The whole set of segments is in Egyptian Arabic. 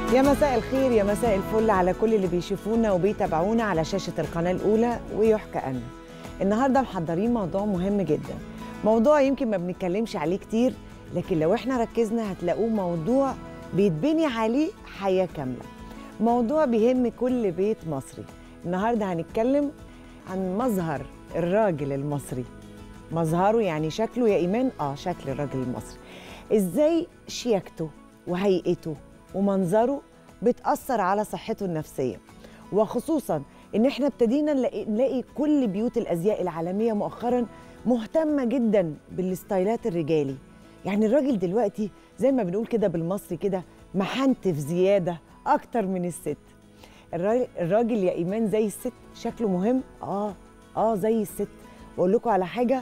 يا مساء الخير يا مساء الفل على كل اللي بيشوفونا وبيتابعونا على شاشة القناة الأولى ويحكى أنا النهاردة محضرين موضوع مهم جدا موضوع يمكن ما بنتكلمش عليه كتير لكن لو احنا ركزنا هتلاقوه موضوع بيتبني عليه حياة كاملة موضوع بيهم كل بيت مصري النهاردة هنتكلم عن مظهر الراجل المصري مظهره يعني شكله يا إيمان آه شكل الراجل المصري إزاي شياكته وهيئته ومنظره بتأثر على صحته النفسية وخصوصا ان احنا ابتدينا نلاقي, نلاقي كل بيوت الازياء العالميه مؤخرا مهتمه جدا بالستايلات الرجالي يعني الراجل دلوقتي زي ما بنقول كده بالمصري كده محنتف زياده اكتر من الست الراجل, الراجل يا ايمان زي الست شكله مهم اه اه زي الست واقول لكم على حاجه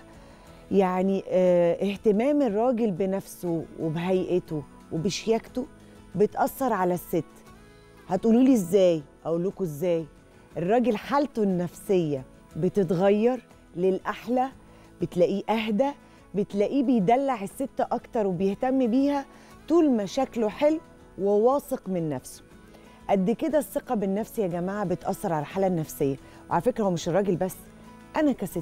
يعني اه اهتمام الراجل بنفسه وبهيئته وبشياكته بتاثر على الست هتقولوا لي ازاي اقول لكم ازاي الراجل حالته النفسيه بتتغير للاحلى بتلاقيه اهدى بتلاقيه بيدلع الست اكتر وبيهتم بيها طول ما شكله حلو وواثق من نفسه قد كده الثقه بالنفس يا جماعه بتاثر على الحاله النفسيه وعلى فكره هو مش الراجل بس انا كست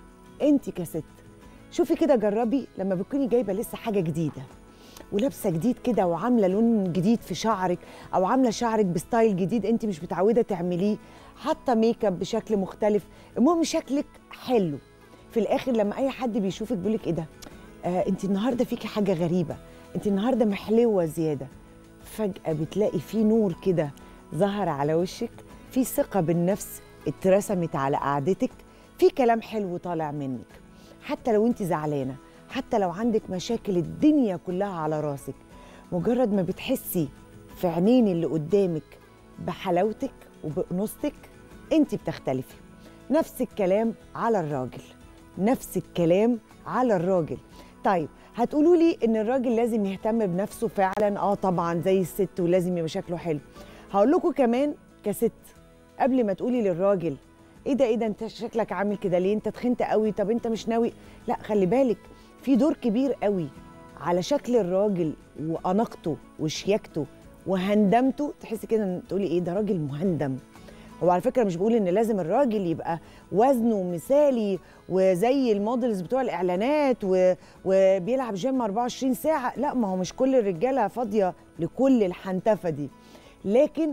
انت كست شوفي كده جربي لما بتكوني جايبه لسه حاجه جديده ولابسه جديد كده وعامله لون جديد في شعرك او عامله شعرك بستايل جديد انت مش متعوده تعمليه حاطه ميك اب بشكل مختلف المهم شكلك حلو في الاخر لما اي حد بيشوفك بيقول لك ايه ده آه انت النهارده فيكي حاجه غريبه انت النهارده محلوه زياده فجاه بتلاقي في نور كده ظهر على وشك في ثقه بالنفس اترسمت على قعدتك في كلام حلو طالع منك حتى لو انت زعلانه حتى لو عندك مشاكل الدنيا كلها على راسك مجرد ما بتحسي في عينين اللي قدامك بحلاوتك وبأنوثتك انت بتختلفي نفس الكلام على الراجل نفس الكلام على الراجل طيب هتقولوا لي ان الراجل لازم يهتم بنفسه فعلا اه طبعا زي الست ولازم يبقى شكله حلو هقول لكم كمان كست قبل ما تقولي للراجل ايه ده ايه ده انت شكلك عامل كده ليه انت تخنت قوي طب انت مش ناوي لا خلي بالك في دور كبير قوي على شكل الراجل واناقته وشياكته وهندمته تحسي كده ان تقولي ايه ده راجل مهندم هو على فكره مش بقول ان لازم الراجل يبقى وزنه مثالي وزي المودلز بتوع الاعلانات و... وبيلعب جيم 24 ساعه لا ما هو مش كل الرجاله فاضيه لكل الحنتفه دي لكن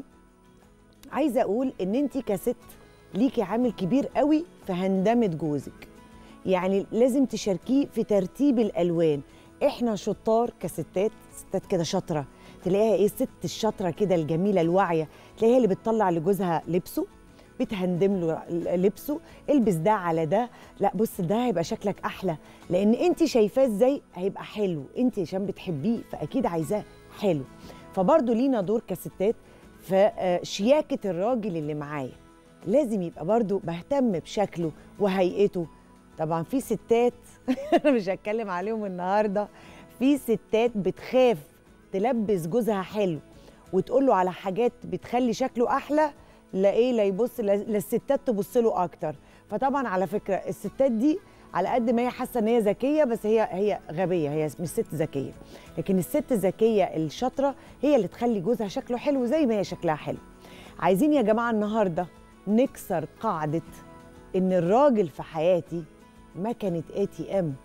عايزه اقول ان انت كست ليكي عامل كبير قوي في هندمه جوزك يعني لازم تشاركيه في ترتيب الالوان احنا شطار كستات ستات كده شاطره تلاقيها ايه الست الشاطره كده الجميله الواعيه تلاقيها اللي بتطلع لجوزها لبسه بتهندم له لبسه البس ده على ده لا بص ده هيبقى شكلك احلى لان انت شايفاه ازاي هيبقى حلو انت عشان بتحبيه فاكيد عايزاه حلو فبرضه لينا دور كستات في شياكه الراجل اللي معايا لازم يبقى برضه بهتم بشكله وهيئته طبعا في ستات انا مش هتكلم عليهم النهارده في ستات بتخاف تلبس جوزها حلو وتقول له على حاجات بتخلي شكله احلى لا ايه لا يبص لا الستات تبص له اكتر فطبعا على فكره الستات دي على قد ما هي حاسه ان هي ذكيه بس هي هي غبيه هي مش ست ذكيه لكن الست الذكيه الشاطره هي اللي تخلي جوزها شكله حلو زي ما هي شكلها حلو عايزين يا جماعه النهارده نكسر قاعده ان الراجل في حياتي مكنه اي تي ام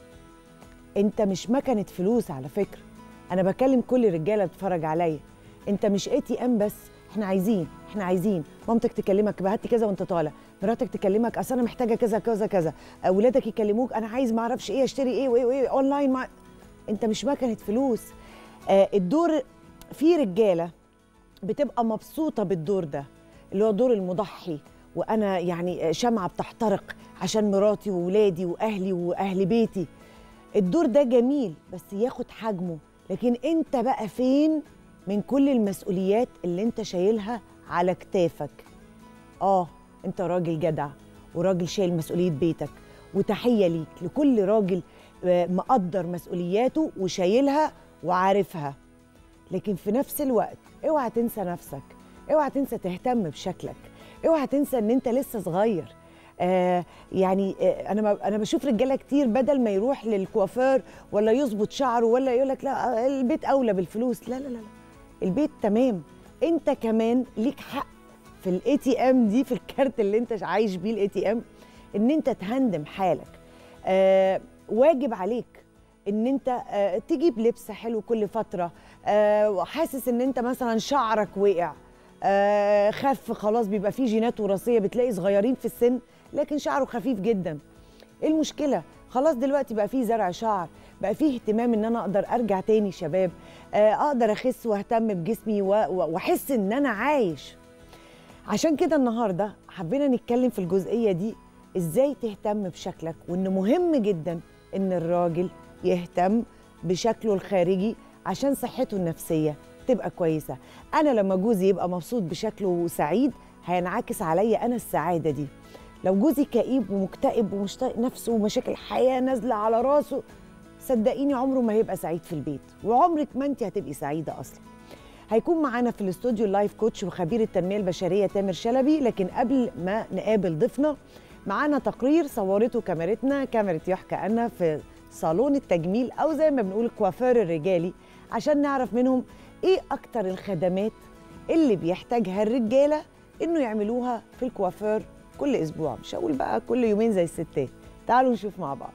انت مش مكنه فلوس على فكره انا بكلم كل الرجاله بتتفرج عليا انت مش اي تي ام بس احنا عايزين احنا عايزين مامتك تكلمك هاتي كذا وانت طالع مراتك تكلمك اصل انا محتاجه كذا كذا كذا اولادك يكلموك انا عايز ما اعرفش ايه اشتري ايه وايه وايه اونلاين مع... انت مش مكنه فلوس آه الدور في رجاله بتبقى مبسوطه بالدور ده اللي هو دور المضحي وانا يعني شمعه بتحترق عشان مراتي وولادي واهلي واهل بيتي الدور ده جميل بس ياخد حجمه لكن انت بقى فين من كل المسؤوليات اللي انت شايلها على كتافك اه انت راجل جدع وراجل شايل مسؤوليه بيتك وتحيه ليك لكل راجل مقدر مسؤولياته وشايلها وعارفها لكن في نفس الوقت اوعى تنسى نفسك اوعى تنسى تهتم بشكلك اوعى تنسى ان انت لسه صغير آه يعني آه انا ما انا بشوف رجاله كتير بدل ما يروح للكوافير ولا يظبط شعره ولا يقول لك لا البيت اولى بالفلوس لا لا لا, لا. البيت تمام انت كمان ليك حق في الاي تي ام دي في الكارت اللي انت عايش بيه الاي تي ام ان انت تهندم حالك آه واجب عليك ان انت آه تجيب لبس حلو كل فتره آه وحاسس ان انت مثلا شعرك وقع آه خف خلاص بيبقى فيه جينات وراثيه بتلاقي صغيرين في السن لكن شعره خفيف جدا ايه المشكله خلاص دلوقتي بقى فيه زرع شعر بقى فيه اهتمام ان انا اقدر ارجع تاني شباب آه اقدر اخس واهتم بجسمي و- و- واحس ان انا عايش عشان كده النهارده حبينا نتكلم في الجزئيه دي ازاي تهتم بشكلك وان مهم جدا ان الراجل يهتم بشكله الخارجي عشان صحته النفسيه تبقى كويسه انا لما جوزي يبقى مبسوط بشكله وسعيد هينعكس عليا انا السعاده دي لو جوزي كئيب ومكتئب ومش طايق نفسه ومشاكل الحياه نازله على راسه صدقيني عمره ما هيبقى سعيد في البيت وعمرك ما انت هتبقي سعيده اصلا هيكون معانا في الاستوديو اللايف كوتش وخبير التنميه البشريه تامر شلبي لكن قبل ما نقابل ضيفنا معانا تقرير صورته كاميرتنا كاميرا يحكى أنا في صالون التجميل او زي ما بنقول الكوافير الرجالي عشان نعرف منهم ايه اكتر الخدمات اللي بيحتاجها الرجاله انه يعملوها في الكوافير كل اسبوع مش هقول بقى كل يومين زي الستات تعالوا نشوف مع بعض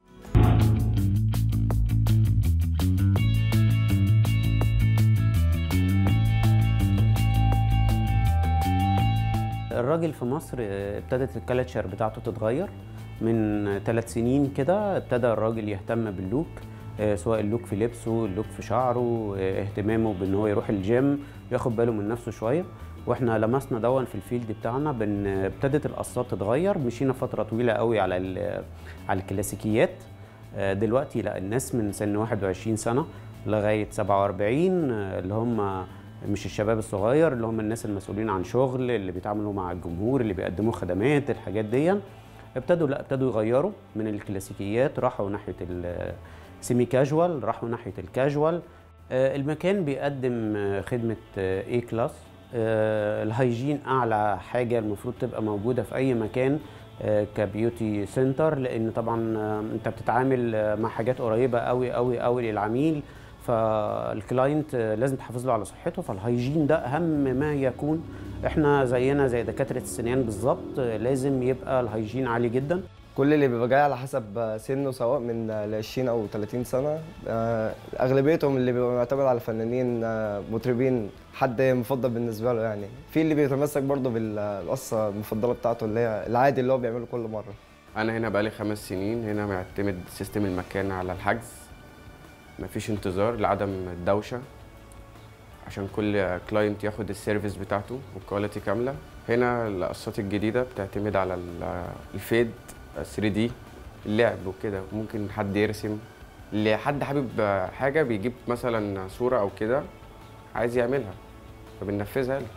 الراجل في مصر آه، ابتدت الكالتشر بتاعته تتغير من ثلاث سنين كده ابتدى الراجل يهتم باللوك آه، سواء اللوك في لبسه اللوك في شعره آه، اهتمامه بان هو يروح الجيم ياخد باله من نفسه شويه واحنا لمسنا دون في الفيلد بتاعنا بان ابتدت القصات تتغير مشينا فتره طويله قوي على ال- على الكلاسيكيات آه، دلوقتي لا الناس من سن 21 سنه لغايه 47 آه، اللي هم مش الشباب الصغير اللي هم الناس المسؤولين عن شغل اللي بيتعاملوا مع الجمهور اللي بيقدموا خدمات الحاجات دي ابتدوا لا ابتدوا يغيروا من الكلاسيكيات راحوا ناحيه السيمي كاجوال راحوا ناحيه الكاجوال آه، المكان بيقدم آه، خدمه اي كلاس الهيجين اعلى حاجه المفروض تبقى موجوده في اي مكان آه، كبيوتي سنتر لان طبعا آه، انت بتتعامل آه، مع حاجات قريبه قوي قوي قوي للعميل فالكلاينت آه، لازم تحافظ له على صحته فالهيجين ده اهم ما يكون احنا زينا زي دكاتره السنان بالظبط آه، لازم يبقى الهيجين عالي جدا كل اللي بيبقى جاي على حسب سنه سواء من ل 20 او 30 سنه آه، اغلبيتهم اللي بيبقى معتمد على فنانين آه، مطربين حد مفضل بالنسبه له يعني في اللي بيتمسك برضه بالقصه المفضله بتاعته اللي هي العادي اللي هو بيعمله كل مره انا هنا بقالي خمس سنين هنا معتمد سيستم المكان على الحجز مفيش انتظار لعدم الدوشه عشان كل كلاينت ياخد السيرفيس بتاعته والكواليتي كامله هنا القصات الجديده بتعتمد على ال- الفيد 3 دي اللعب وكده ممكن حد يرسم اللي حد حابب حاجه بيجيب مثلا صوره او كده عايز يعملها فبننفذها له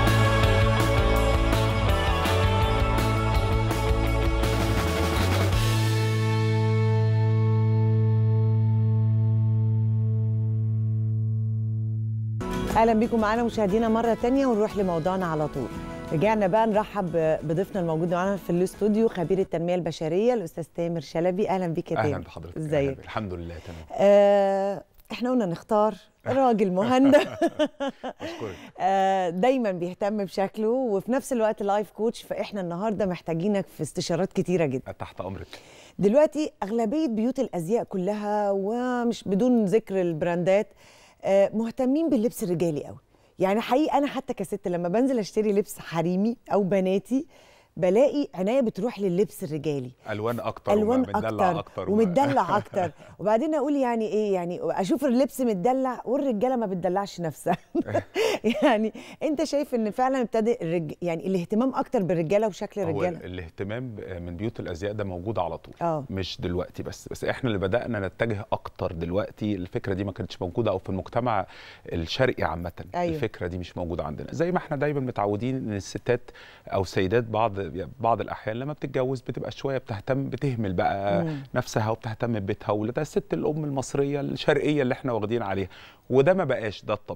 اهلا بيكم معانا مشاهدينا مره تانية ونروح لموضوعنا على طول رجعنا بقى نرحب بضيفنا الموجود معانا في الاستوديو خبير التنميه البشريه الاستاذ تامر شلبي اهلا بيك يا تامر اهلا بحضرتك أهلاً ازيك بك. الحمد لله تمام آه احنا قلنا نختار راجل مهندم اشكرك آه دايما بيهتم بشكله وفي نفس الوقت لايف كوتش فاحنا النهارده محتاجينك في استشارات كتيره جدا تحت امرك دلوقتي أغلبية بيوت الأزياء كلها ومش بدون ذكر البراندات آه، مهتمين باللبس الرجالي قوي يعني حقيقي أنا حتى كست لما بنزل أشتري لبس حريمي أو بناتي بلاقي عناية بتروح لللبس الرجالي الوان اكتر الوان ومدلع اكتر, اكتر ومتدلع اكتر وبعدين اقول يعني ايه يعني اشوف اللبس متدلع والرجاله ما بتدلعش نفسها يعني انت شايف ان فعلا ابتدى الرج... يعني الاهتمام اكتر بالرجاله وشكل هو الرجاله الاهتمام من بيوت الازياء ده موجود على طول اه مش دلوقتي بس بس احنا اللي بدانا نتجه اكتر دلوقتي الفكره دي ما كانتش موجوده او في المجتمع الشرقي عامه أيوة. الفكره دي مش موجوده عندنا زي ما احنا دايما متعودين ان الستات او السيدات بعض بعض الاحيان لما بتتجوز بتبقى شويه بتهتم بتهمل بقى مم. نفسها وبتهتم ببيتها وولادها الست الام المصريه الشرقيه اللي احنا واخدين عليها وده ما بقاش ده الطبيعي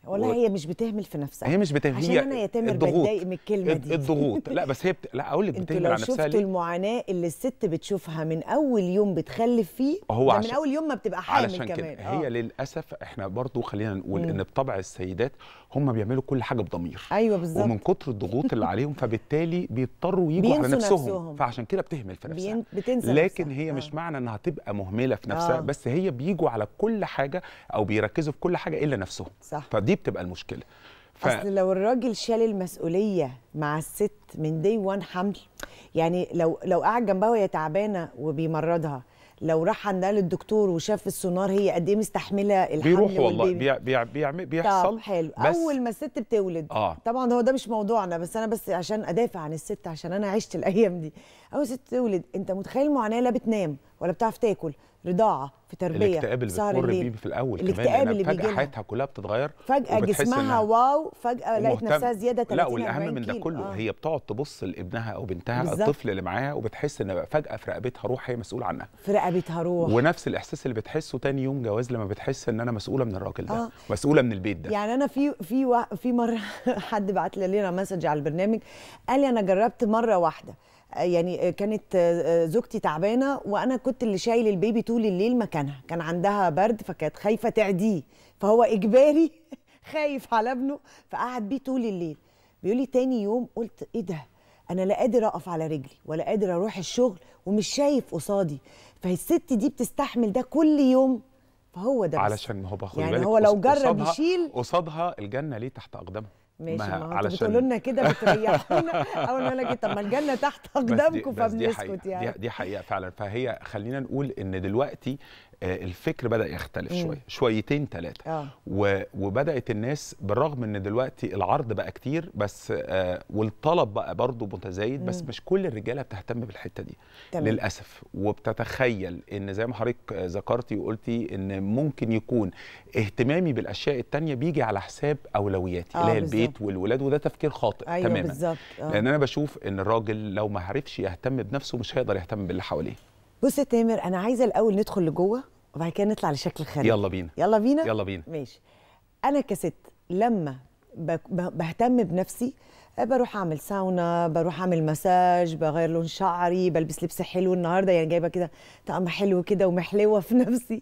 والله و- هي مش بتهمل في نفسها هي مش بتهمل عشان هي انا يا تامر الضغوط. بتضايق من الكلمه الض- دي الضغوط لا بس هي بت... لا اقول لك انتوا بتهمل لو على نفسها شفتوا ليه المعاناه اللي الست بتشوفها من اول يوم بتخلف فيه هو ده من عشان- اول يوم ما بتبقى حامل علشان كمان كده هي آه. للاسف احنا برضو خلينا نقول مم. ان بطبع السيدات هم بيعملوا كل حاجه بضمير ايوه بالظبط ومن كتر الضغوط اللي عليهم فبالتالي بيضطروا يجوا على بينسوا نفسهم, نفسهم. فعشان كده بتهمل في نفسها بين... بتنسى لكن نفسها. هي آه. مش معنى انها تبقى مهمله في نفسها آه. بس هي بيجوا على كل حاجه او بيركزوا في كل حاجه الا نفسهم صح فدي بتبقى المشكله ف... اصل لو الراجل شال المسؤوليه مع الست من دي وان حمل يعني لو لو قعد جنبها وهي تعبانه وبيمرضها لو راح عندها للدكتور وشاف السونار هي قد ايه مستحمله الحمل بيروح والله والبيبي. بيع... بيع... بيعمل طب بيحصل حلو بس اول ما الست بتولد اه طبعا هو ده مش موضوعنا بس انا بس عشان ادافع عن الست عشان انا عشت الايام دي اول ست تولد انت متخيل المعاناه لا بتنام ولا بتعرف تاكل رضاعه في تربيه الاكتئاب اللي سهر بتمر الليل. بيه في الاول الاكتئاب كمان لأن اللي فجاه بيجيلها. حياتها كلها بتتغير فجاه وبتحس جسمها إنها- واو فجاه لقيت ومهتم- نفسها زياده 30 لا والاهم 40 من ده كيلو. كله آه. هي بتقعد تبص لابنها او بنتها بالظبط. الطفل اللي معاها وبتحس ان بقى فجاه في رقبتها روح هي مسؤوله عنها في رقبتها روح ونفس الاحساس اللي بتحسه تاني يوم جواز لما بتحس ان انا مسؤوله من الراجل ده آه. مسؤوله من البيت ده يعني انا في في وا- في مره حد بعت لي لنا مسج على البرنامج قال لي انا جربت مره واحده آه، يعني آه، كانت آه، آه، زوجتي تعبانه وانا كنت اللي شايل البيبي طول الليل مكانها كان عندها برد فكانت خايفه تعديه فهو اجباري خايف على ابنه فقعد بيه طول الليل بيقول لي تاني يوم قلت ايه ده انا لا قادر اقف على رجلي ولا قادر اروح الشغل ومش شايف قصادي فالست دي بتستحمل ده كل يوم فهو ده بس. علشان ما هو باخد يعني بالك هو لو قص- جرب قصادها- يشيل قصادها الجنه ليه تحت اقدامها ماشي ما ما هو انتوا علشان- بتقولوا لنا كده بتريحونا اول ما اقول لك طب ما الجنه تحت بس دي- اقدامكم بس دي فبنسكت حقيقة يعني دي, دي حقيقه فعلا فهي خلينا نقول ان دلوقتي آه، الفكر بدا يختلف مم. شويه شويتين ثلاثه اه و- وبدات الناس بالرغم ان دلوقتي العرض بقى كتير بس آه، والطلب بقى برضه متزايد بس مم. مش كل الرجاله بتهتم بالحته دي تمام للاسف وبتتخيل ان زي ما حضرتك ذكرتي وقلتي ان ممكن يكون اهتمامي بالاشياء التانية بيجي على حساب اولوياتي آه، اللي هي بالظبط. البيت والولاد وده تفكير خاطئ ايوه تماما بالظبط آه. لان انا بشوف ان الراجل لو ما عرفش يهتم بنفسه مش هيقدر يهتم باللي حواليه بص يا تامر انا عايزه الاول ندخل لجوه وبعد كده نطلع لشكل خارجي يلا بينا يلا بينا يلا بينا ماشي انا كست لما ب- ب- بهتم بنفسي آه، بروح اعمل ساونا بروح اعمل مساج بغير لون شعري بلبس لبس حلو النهارده يعني جايبه كده طقم حلو كده ومحلوه في نفسي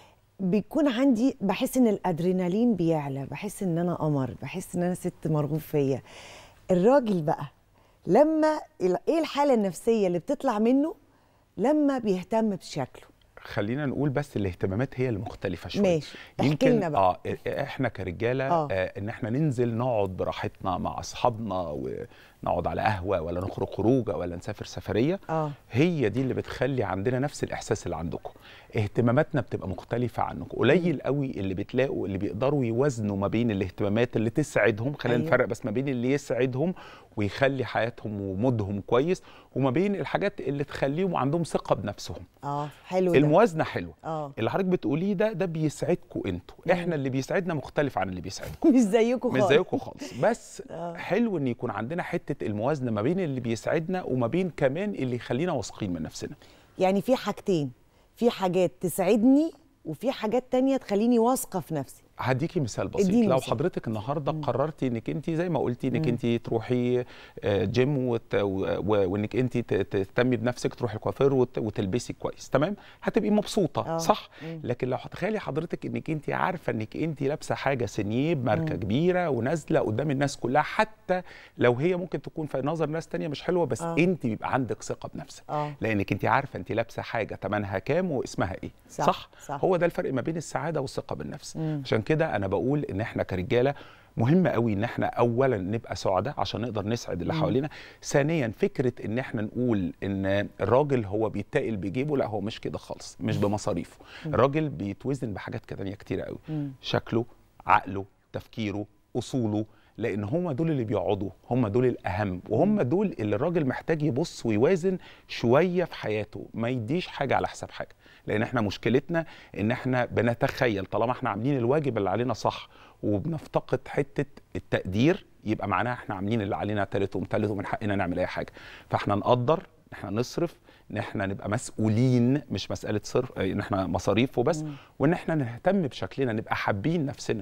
بيكون عندي بحس ان الادرينالين بيعلى بحس ان انا قمر بحس ان انا ست مرغوب فيا الراجل بقى لما ال- ايه الحاله النفسيه اللي بتطلع منه لما بيهتم بشكله خلينا نقول بس الاهتمامات هي المختلفة شوية ماشي احكي لنا بقى اه احنا كرجالة آه. آه. آه ان احنا ننزل نقعد براحتنا مع اصحابنا ونقعد على قهوة ولا نخرج خروجة ولا نسافر سفرية اه هي دي اللي بتخلي عندنا نفس الاحساس اللي عندكم اهتماماتنا بتبقى مختلفه عنكم قليل قوي اللي بتلاقوا اللي بيقدروا يوازنوا ما بين الاهتمامات اللي تسعدهم خلينا أيوة. أيوة. نفرق بس ما بين اللي يسعدهم ويخلي حياتهم ومودهم كويس وما بين الحاجات اللي تخليهم عندهم ثقه بنفسهم اه حلو ده الموازنه حلوه اه اللي حضرتك بتقوليه ده ده بيسعدكم انتوا احنا اللي بيسعدنا مختلف عن اللي بيسعدكم مش زيكم مش خالص زيكم خالص بس آه. حلو ان يكون عندنا حته الموازنه ما بين اللي بيسعدنا وما بين كمان اللي يخلينا واثقين من نفسنا يعني في حاجتين في حاجات تسعدني وفي حاجات تانية تخليني واثقة في نفسي هديكي مثال بسيط اديني لو مثال. حضرتك النهارده مم. قررتي انك انت زي ما قلتي انك مم. انت تروحي آه، جيم وت- و- و- وانك انت ت- تهتمي بنفسك تروحي الكوافير وت- وتلبسي كويس تمام هتبقي مبسوطه آه. صح مم. لكن لو هتخيلي حضرتك انك انت عارفه انك انت لابسه حاجه سنيه بماركه مم. كبيره ونازله قدام الناس كلها حتى لو هي ممكن تكون في نظر ناس تانية مش حلوه بس آه. انت بيبقى عندك ثقه بنفسك اه لانك انت عارفه انت لابسه حاجه ثمنها كام واسمها ايه صح، صح, صح. هو ده الفرق ما بين السعاده والثقه بالنفس مم. عشان كده انا بقول ان احنا كرجاله مهم قوي ان احنا اولا نبقى سعداء عشان نقدر نسعد اللي مم. حوالينا ثانيا فكره ان احنا نقول ان الراجل هو بيتقل بجيبه لا هو مش كده خالص مش بمصاريفه مم. الراجل بيتوزن بحاجات تانية كتيره قوي مم. شكله عقله تفكيره اصوله لان هم دول اللي بيقعدوا هم دول الاهم وهم دول اللي الراجل محتاج يبص ويوازن شويه في حياته ما يديش حاجه على حساب حاجه لان احنا مشكلتنا ان احنا بنتخيل طالما احنا عاملين الواجب اللي علينا صح وبنفتقد حته التقدير يبقى معناها احنا عاملين اللي علينا تالت ومتلت ومن حقنا نعمل اي حاجه فاحنا نقدر ان احنا نصرف ان احنا نبقى مسؤولين مش مساله صرف ان احنا مصاريف وبس مم. وان احنا نهتم بشكلنا نبقى حابين نفسنا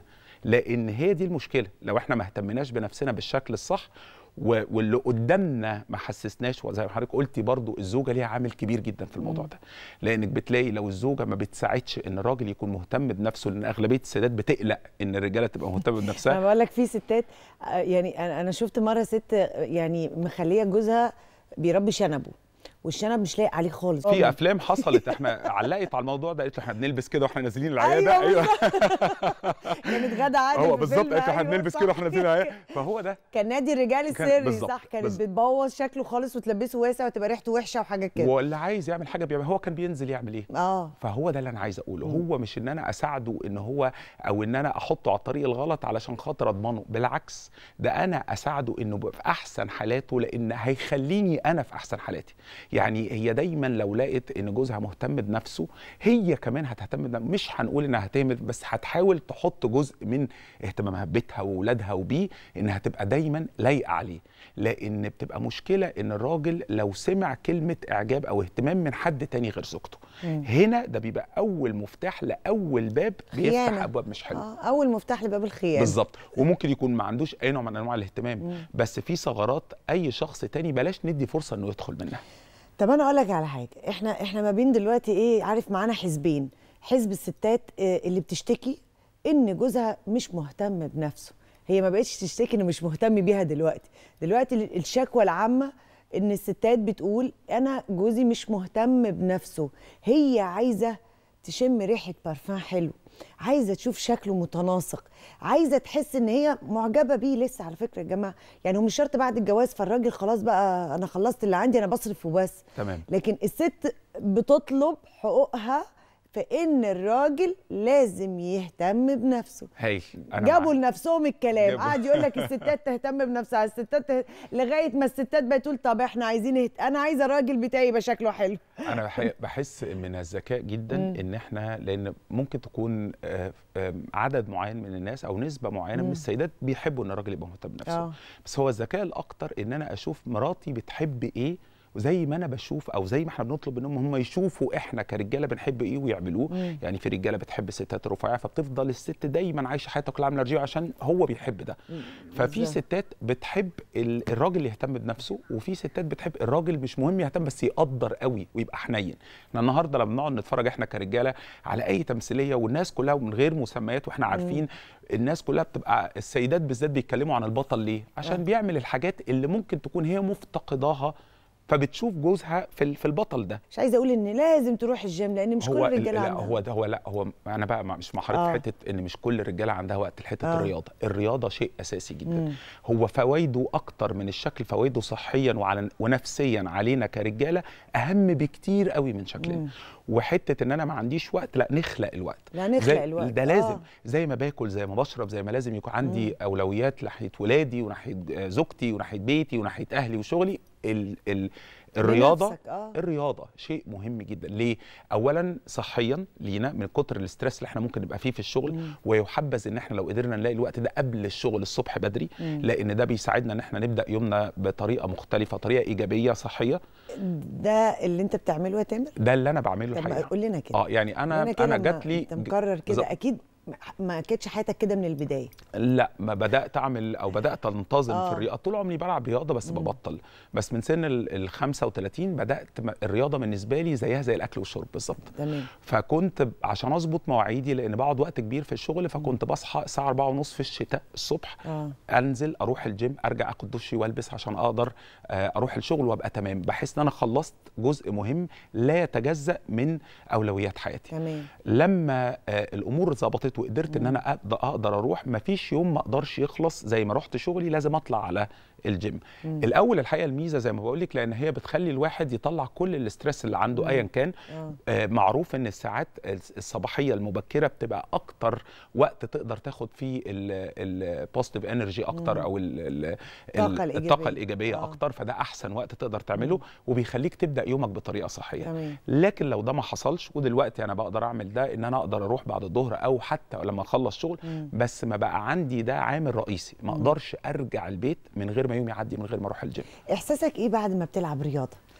لان هي دي المشكله لو احنا ما اهتمناش بنفسنا بالشكل الصح و- واللي قدامنا ما حسسناش وزي ما حضرتك قلتي برضو الزوجه ليها عامل كبير جدا في الموضوع ده لانك بتلاقي لو الزوجه ما بتساعدش ان الراجل يكون مهتم بنفسه لان اغلبيه السيدات بتقلق ان الرجاله تبقى مهتمه انا بنفسها بقول لك في ستات آه، يعني انا أنا شفت مره ست آه، يعني مخليه جوزها بيربي شنبه والشنب مش لايق عليه خالص في افلام حصلت احنا علقت على الموضوع ده قالت له احنا بنلبس كده واحنا نازلين العياده ايوه كانت غدا عادل هو في بالظبط فيلم، قالت له احنا أيوة، بنلبس صح كده واحنا نازلين العياده فهو ده كان نادي الرجال كان- السري بالظبط، صح كانت بالظبط. بتبوظ شكله خالص وتلبسه واسع وتبقى ريحته وحشه وحاجات كده واللي عايز يعمل حاجه بيعمل هو كان بينزل يعمل ايه اه فهو ده اللي انا عايز اقوله هو مش ان انا اساعده ان هو او ان انا احطه على الطريق الغلط علشان خاطر اضمنه بالعكس ده انا اساعده انه يبقى في احسن حالاته لان هيخليني انا في احسن حالاتي يعني هي دايما لو لقت ان جوزها مهتم بنفسه هي كمان هتهتم بنفسه مش هنقول انها هتهتم بس هتحاول تحط جزء من اهتمامها ببيتها واولادها وبيه انها تبقى دايما لايقه عليه لان بتبقى مشكله ان الراجل لو سمع كلمه اعجاب او اهتمام من حد تاني غير زوجته هنا ده بيبقى اول مفتاح لاول باب بيفتح خيانة. ابواب مش حلوه اه اول مفتاح لباب الخيانه بالظبط وممكن يكون ما عندوش اي نوع من انواع الاهتمام بس في ثغرات اي شخص تاني بلاش ندي فرصه انه يدخل منها طب انا اقول لك على حاجه احنا احنا ما بين دلوقتي ايه عارف معانا حزبين حزب الستات آه، اللي بتشتكي ان جوزها مش مهتم بنفسه هي ما بقتش تشتكي انه مش مهتم بيها دلوقتي دلوقتي ال- الشكوى العامه ان الستات بتقول انا جوزي مش مهتم بنفسه هي عايزه تشم ريحه بارفان حلو عايزه تشوف شكله متناسق عايزه تحس ان هي معجبه بيه لسه على فكره يا جماعه يعني هو مش شرط بعد الجواز فالراجل خلاص بقى انا خلصت اللي عندي انا بصرف وبس تمام. لكن الست بتطلب حقوقها في ان الراجل لازم يهتم بنفسه هايل جابوا لنفسهم الكلام جابوا. قعد يقول لك الستات تهتم بنفسها الستات ته... لغايه ما الستات بقت تقول طب احنا عايزين اهت... انا عايزه الراجل بتاعي يبقى شكله حلو انا بح- بحس من الذكاء جدا ان احنا لان ممكن تكون آه، آه، عدد معين من الناس او نسبه معينه من السيدات بيحبوا ان الراجل يبقى مهتم بنفسه آه. بس هو الذكاء الاكتر ان انا اشوف مراتي بتحب ايه وزي ما انا بشوف او زي ما احنا بنطلب منهم هم يشوفوا احنا كرجاله بنحب ايه ويعملوه يعني في رجاله بتحب الستات الرفيعه فبتفضل الست دايما عايشه حياتها كلها عامله رجيم عشان هو بيحب ده ففي بالظبط. ستات بتحب ال- الراجل اللي يهتم بنفسه وفي ستات بتحب الراجل مش مهم يهتم بس يقدر قوي ويبقى حنين احنا النهارده لما بنقعد نتفرج احنا كرجاله على اي تمثيليه والناس كلها من غير مسميات واحنا عارفين الناس كلها بتبقى السيدات بالذات بيتكلموا عن البطل ليه عشان آه. بيعمل الحاجات اللي ممكن تكون هي مفتقداها فبتشوف جوزها في ال- في البطل ده مش عايزه اقول ان لازم تروح الجيم لان مش كل هو ال- الرجاله لا عندها هو ده هو لا هو انا بقى مع- مش مع حضرتك آه. في حته ان مش كل الرجاله عندها وقت لحته آه. الرياضه الرياضه شيء اساسي جدا مم. هو فوائده اكتر من الشكل فوائده صحيا وعلى ونفسيا علينا كرجاله اهم بكتير قوي من شكلنا مم. وحته ان انا ما عنديش وقت لا نخلق الوقت لا نخلق زي الوقت ده لازم آه. زي ما باكل زي ما بشرب زي ما لازم يكون عندي اولويات ناحيه ولادي وناحيه آه، زوجتي وناحيه بيتي وناحيه اهلي وشغلي ال ال الرياضه لنفسك، آه. الرياضه شيء مهم جدا ليه اولا صحيا لينا من كتر الاسترس اللي احنا ممكن نبقى فيه في الشغل ويحبذ ده احنا لو قدرنا نلاقي الوقت ده قبل الشغل الصبح بدري لان ده بيساعدنا ان احنا نبدا يومنا بطريقه مختلفه طريقه ايجابيه صحيه ده اللي انت بتعمله يا تامر ده اللي انا بعمله طب ما الحقيقه قول لنا كده اه يعني انا قول لنا كده انا ما جات لي انت مكرر كده بالظبط. اكيد ما كانتش حياتك كده من البدايه لا ما بدات اعمل او بدات انتظم آه. في الرياضه طول عمري بلعب رياضه بس ببطل بس من سن ال ال 35 بدات م- الرياضه بالنسبه لي زيها زي الاكل والشرب بالظبط تمام فكنت ب- عشان اظبط مواعيدي لان بقعد وقت كبير في الشغل فكنت بصحى الساعه 4 ونص في الشتاء الصبح اه انزل اروح الجيم ارجع اخد دشي والبس عشان اقدر آه، اروح الشغل وابقى تمام بحس ان انا خلصت جزء مهم لا يتجزا من اولويات حياتي تمام لما آه، الامور ظبطت وقدرت ان انا أقدر, اقدر اروح مفيش يوم ما اقدرش يخلص زي ما رحت شغلي لازم اطلع على الجيم الاول الحقيقه الميزه زي ما بقول لك لان هي بتخلي الواحد يطلع كل الاسترس اللي عنده ايا كان اه آه، معروف ان الساعات الس- الصباحيه المبكره بتبقى اكتر وقت تقدر تاخد فيه البوزيتيف انرجي اكتر او ال- ال- الطاقة ال- الإيجابية. الطاقه الايجابيه آه. اكتر فده احسن وقت تقدر تعمله وبيخليك تبدا يومك بطريقه صحيه تمام لكن لو ده ما حصلش ودلوقتي انا بقدر اعمل ده ان انا اقدر اروح بعد الظهر او حتى لما اخلص شغل مم. بس ما بقى عندي ده عامل رئيسي ما اقدرش ارجع البيت من غير ما يوم يعدي من غير ما اروح الجيم احساسك ايه بعد ما بتلعب رياضه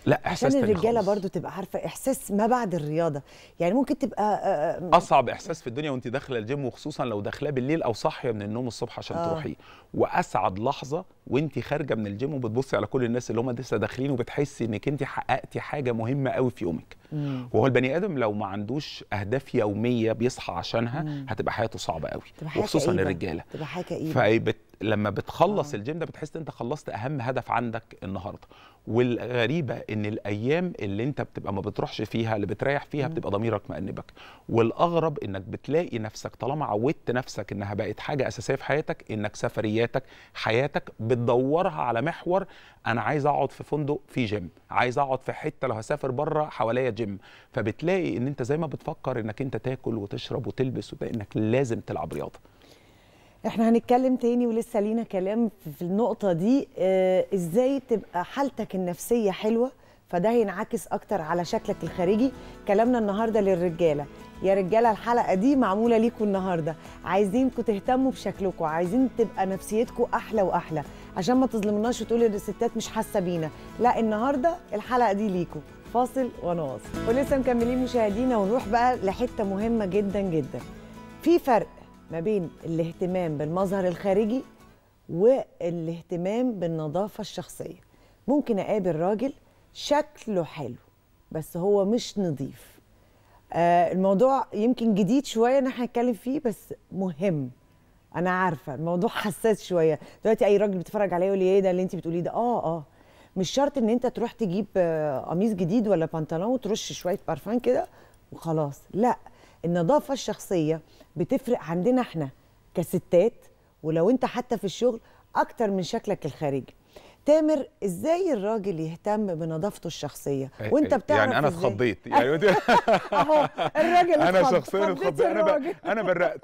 لا عشان احساس تاني الرجاله خالص. برضو تبقى عارفه احساس ما بعد الرياضه يعني ممكن تبقى آه، آه، اصعب احساس في الدنيا وانت داخله الجيم وخصوصا لو داخلاه بالليل او صاحيه من النوم الصبح عشان آه. تروحي واسعد لحظه وانت خارجه من الجيم وبتبصي على كل الناس اللي هم لسه داخلين وبتحسي انك انت حققتي حاجه مهمه قوي في يومك وهو البني ادم لو ما عندوش اهداف يوميه بيصحى عشانها هتبقى حياته صعبه قوي تبقى حاجه وخصوصا كئيبة. الرجاله تبقى حاجه كئيبه فبت... لما بتخلص آه. آه. الجيم ده بتحس ان انت خلصت اهم هدف عندك النهارده والغريبه ان الايام اللي انت بتبقى ما بتروحش فيها اللي بتريح فيها بتبقى ضميرك مأنبك والاغرب انك بتلاقي نفسك طالما عودت نفسك انها بقت حاجه اساسيه في حياتك انك سفرياتك حياتك بتدورها على محور انا عايز اقعد في فندق في جيم عايز اقعد في حته لو هسافر بره حواليا جيم فبتلاقي ان انت زي ما بتفكر انك انت تاكل وتشرب وتلبس وده انك لازم تلعب رياضه احنا هنتكلم تاني ولسه لينا كلام في- في النقطة دي اه ازاي تبقى حالتك النفسية حلوة فده هينعكس اكتر على شكلك الخارجي كلامنا النهاردة للرجالة يا رجالة الحلقة دي معمولة ليكم النهاردة عايزينكم تهتموا بشكلكم عايزين تبقى نفسيتكم احلى واحلى عشان ما تظلمناش وتقولوا ان الستات مش حاسة بينا لا النهاردة الحلقة دي ليكم فاصل ونواصل ولسه مكملين مشاهدينا ونروح بقى لحتة مهمة جدا جدا في فرق ما بين الاهتمام بالمظهر الخارجي والاهتمام بالنظافة الشخصية ممكن أقابل راجل شكله حلو بس هو مش نظيف آه الموضوع يمكن جديد شوية ان احنا نتكلم فيه بس مهم انا عارفة الموضوع حساس شوية دلوقتي اي راجل بيتفرج عليا يقول لي ايه ده اللي انت بتقوليه ده اه اه مش شرط ان انت تروح تجيب آه، قميص جديد ولا بنطلون وترش شوية بارفان كده وخلاص لا النظافة الشخصية بتفرق عندنا احنا كستات ولو انت حتى في الشغل اكتر من شكلك الخارجي تامر ازاي الراجل يهتم بنظافته الشخصيه وانت بتعرف يعني انا إزاي؟ اتخضيت يعني دي- اهو الراجل انا اتخض. شخصيا خضيت اتخضيت انا ب... الراجل. انا برقت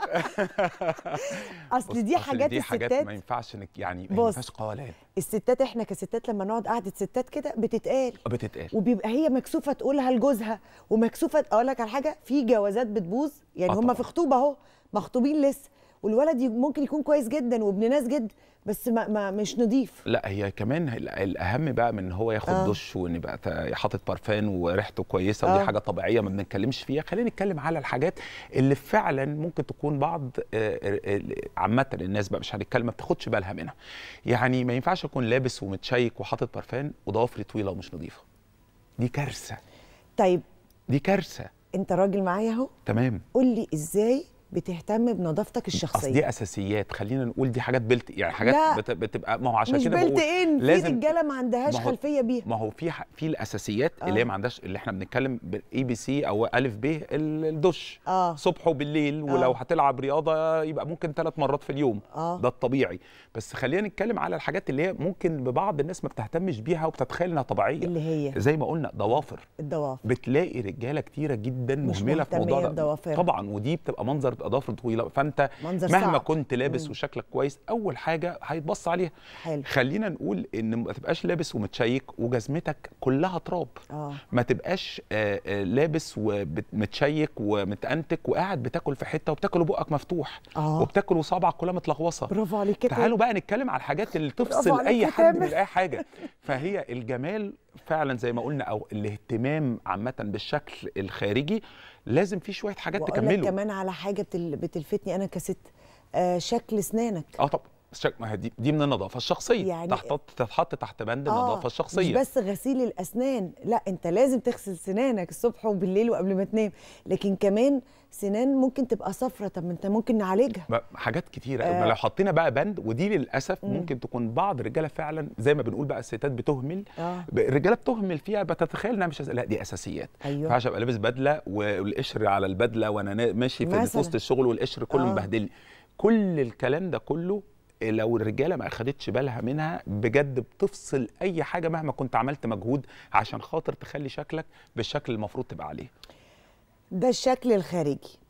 اصل بص، دي أصل حاجات دي حاجات الستات ما ينفعش انك يعني ما بص. ينفعش قولان الستات احنا كستات لما نقعد قعده ستات كده بتتقال بتتقال وبيبقى هي مكسوفه تقولها لجوزها ومكسوفه اقول لك على حاجه في جوازات بتبوظ يعني آه هم طبعاً. في خطوبه اهو مخطوبين لسه والولد ي- ممكن يكون كويس جدا وابن ناس جدا بس ما, ما مش نضيف لا هي كمان ال- الاهم بقى من ان هو ياخد آه. آه. دش وان يبقى تا- حاطط بارفان وريحته كويسه آه. ودي حاجه طبيعيه ما بنتكلمش فيها خلينا نتكلم على الحاجات اللي فعلا ممكن تكون بعض آه، آه، آه، عامه الناس بقى مش هنتكلم ما بتاخدش بالها منها يعني ما ينفعش اكون لابس ومتشيك وحاطط بارفان وضوافري طويله ومش نظيفه دي كارثه طيب دي كارثه انت راجل معايا اهو تمام قول لي ازاي بتهتم بنظافتك اصل الشخصيه دي اساسيات خلينا نقول دي حاجات بلت يعني حاجات لا. بت... بتبقى ما هو عشان مش كده بلت بقول ان في لازم- رجاله ما عندهاش ما هو- خلفيه بيها ما هو في ح- في الاساسيات آه. اللي هي ما عندهاش اللي احنا بنتكلم بالاي بي سي او الف ب ال- الدش اه صبح وبالليل آه. ولو هتلعب رياضه يبقى ممكن ثلاث مرات في اليوم اه ده الطبيعي بس خلينا نتكلم على الحاجات اللي هي ممكن ببعض الناس ما بتهتمش بيها وبتتخيل انها طبيعيه اللي هي زي ما قلنا ضوافر الضوافر بتلاقي رجاله كتيره جدا مش مهمله في الموضوع مهتمية ده بضوافرها. طبعا ودي بتبقى منظر بتبقى ضوافر طويله فانت منظر مهما صعب. كنت لابس مم. وشكلك كويس اول حاجه هيتبص عليها حلو خلينا نقول ان ما تبقاش لابس ومتشيك وجزمتك كلها تراب اه ما تبقاش آه، آه، لابس ومتشيك ومتأنتك وقاعد بتاكل في حته وبتاكل وبقك مفتوح اه وبتاكل وصابعك كلها متلغوصه برافو عليك يا تعالوا بقى نتكلم على الحاجات اللي برافو تفصل عليك اي يا حد تامر. من اي حاجه فهي الجمال فعلا زي ما قلنا او الاهتمام عامه بالشكل الخارجي لازم في شويه حاجات واقول لك تكمله كمان على حاجه بتل... بتلفتني انا كست آه شكل اسنانك اه طب الشك- ما هي دي, دي من النظافه الشخصيه يعني- تحت تتحط تحت بند النظافه الشخصيه مش بس غسيل الاسنان لا انت لازم تغسل سنانك الصبح وبالليل وقبل ما تنام لكن كمان سنان ممكن تبقى صفرة طب ما انت ممكن نعالجها بقى حاجات كتيره آه. آه لو حطينا بقى بند ودي للاسف مم. ممكن تكون بعض الرجاله فعلا زي ما بنقول بقى الستات بتهمل اه ب- الرجاله بتهمل فيها بتتخيل انها مش أس- لا دي اساسيات ما ايوه ينفعش ابقى لابس بدله والقشر على البدله وانا نا- ماشي في في مثلاً. وسط الشغل والقشر كله آه. مبهدلني كل الكلام ده كله لو الرجاله ما اخدتش بالها منها بجد بتفصل اي حاجه مهما كنت عملت مجهود عشان خاطر تخلي شكلك بالشكل المفروض تبقى عليه ده الشكل الخارجي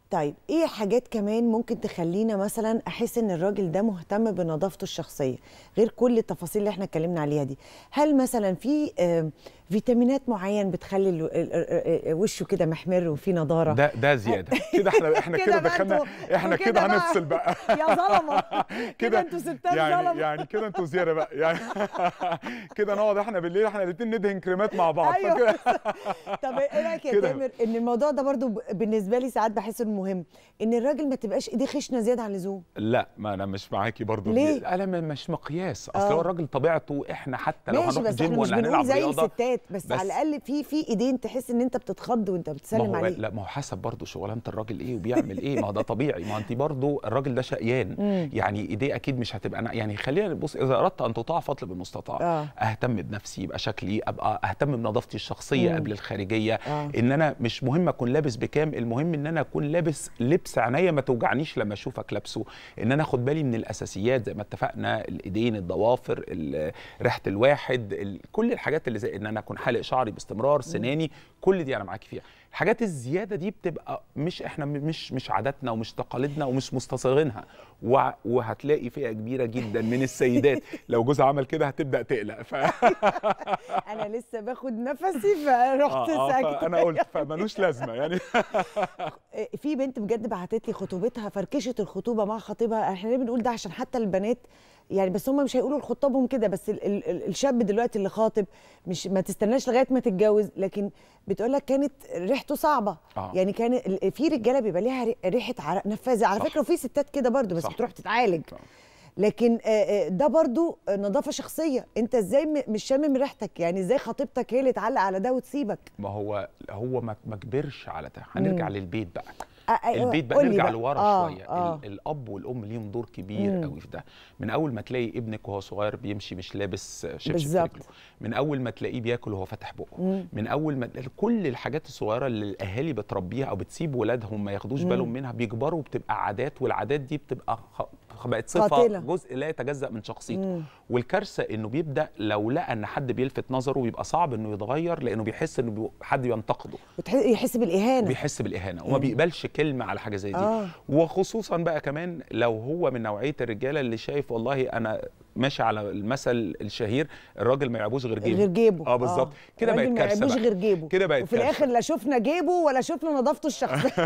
طيب ايه حاجات كمان ممكن تخلينا مثلا احس ان الراجل ده مهتم بنظافته الشخصيه غير كل التفاصيل اللي احنا اتكلمنا عليها دي هل مثلا في آه، فيتامينات معين بتخلي ال- ال- ال- وشه كده محمر وفيه نضاره ده ده زياده كده احنا احنا كده بقى دخلنا انتوا- احنا انتوا كده بقى هنفصل بقى يا ظلمه كده انتوا ستات يعني ظلمه يعني كده انتوا زياده بقى يعني كده نقعد احنا بالليل احنا الاثنين ندهن كريمات مع بعض أيوة. فكده طب ايه رايك يا كده. تامر ان الموضوع ده برضو ب- بالنسبه لي ساعات بحس انه مهم ان الراجل ما تبقاش ايديه خشنه زياده عن اللزوم لا ما انا مش معاكي برضو ليه؟ انا م- مش مقياس اصل آه. هو الراجل طبيعته احنا حتى لو ماشي هنروح بس جيم احنا مش ولا بنقول هنلعب زي رياضه الستات بس, بس- على الاقل في في ايدين تحس ان انت بتتخض وانت ما بتسلم هو عليه لا ما هو حسب برضه شغلانه الراجل ايه وبيعمل ايه ما هو ده طبيعي ما هو انت برضه الراجل ده شقيان مم. يعني ايديه اكيد مش هتبقى أنا يعني خلينا نبص اذا اردت ان تطاع فاطلب المستطاع آه. اهتم بنفسي يبقى شكلي ابقى اهتم بنظافتي الشخصيه مم. قبل الخارجيه آه. ان انا مش مهم اكون لابس بكام المهم ان انا اكون لابس لبس عينيا ما توجعنيش لما اشوفك لابسه ان انا اخد بالي من الاساسيات زي ما اتفقنا الايدين الضوافر ال- ريحه الواحد ال- كل الحاجات اللي زي ان انا اكون حالق شعري باستمرار سناني كل دي انا معاكي فيها الحاجات الزياده دي بتبقى مش احنا م- مش مش عاداتنا ومش تقاليدنا ومش مستصاغينها وع- وهتلاقي فئه كبيره جدا من السيدات لو جوزها عمل كده هتبدا تقلق ف... انا لسه باخد نفسي فرحت ساكته انا قلت فمالوش لازمه يعني في بنت بجد بعتت لي خطوبتها فركشت الخطوبه مع خطيبها احنا ليه بنقول ده عشان حتى البنات يعني بس هم مش هيقولوا لخطابهم كده بس ال ال ال الشاب دلوقتي اللي خاطب مش ما تستناش لغايه ما تتجوز لكن بتقول لك كانت ريحته صعبه آه. يعني كان ال- في رجاله بيبقى ليها ري- ريحه عرق نفاذه على صح. فكره وفي ستات كده برضو بس صح. بتروح تتعالج صح. لكن آه، آه، ده برضو نظافه شخصيه انت ازاي م- مش شامم ريحتك يعني ازاي خطيبتك هي اللي تعلق على ده وتسيبك ما هو هو ما ما كبرش على ده هنرجع مم. للبيت بقى آه، أيوة، البيت بقى قولي نرجع لورا آه، شويه آه. ال- الاب والام ليهم دور كبير مم. قوي في ده من اول ما تلاقي ابنك وهو صغير بيمشي مش لابس شبشب في بالظبط. رجله من اول ما تلاقيه بياكل وهو فاتح بقه مم. من اول ما كل الحاجات الصغيره اللي الاهالي بتربيها او بتسيب ولادهم ما ياخدوش مم. بالهم منها بيكبروا بتبقى عادات والعادات دي بتبقى خ... بقت صفه قاتلة. جزء لا يتجزا من شخصيته مم. والكارثه انه بيبدا لو لقى ان حد بيلفت نظره بيبقى صعب انه يتغير لانه بيحس انه بي- حد بينتقده وتح- يحس بالاهانه وبيحس بالاهانه وما يعني- بيقبلش كلمه على حاجه زي دي آه. وخصوصا بقى كمان لو هو من نوعيه الرجاله اللي شايف والله انا ماشي على المثل الشهير الراجل ما يعبوش غير جيبه غير جيبه اه بالظبط كده الراجل بقت ما كارثه يعيبوش بقى غير جيبه كده بقت وفي كارثة. الاخر لا شفنا جيبه ولا شفنا نظافته الشخصيه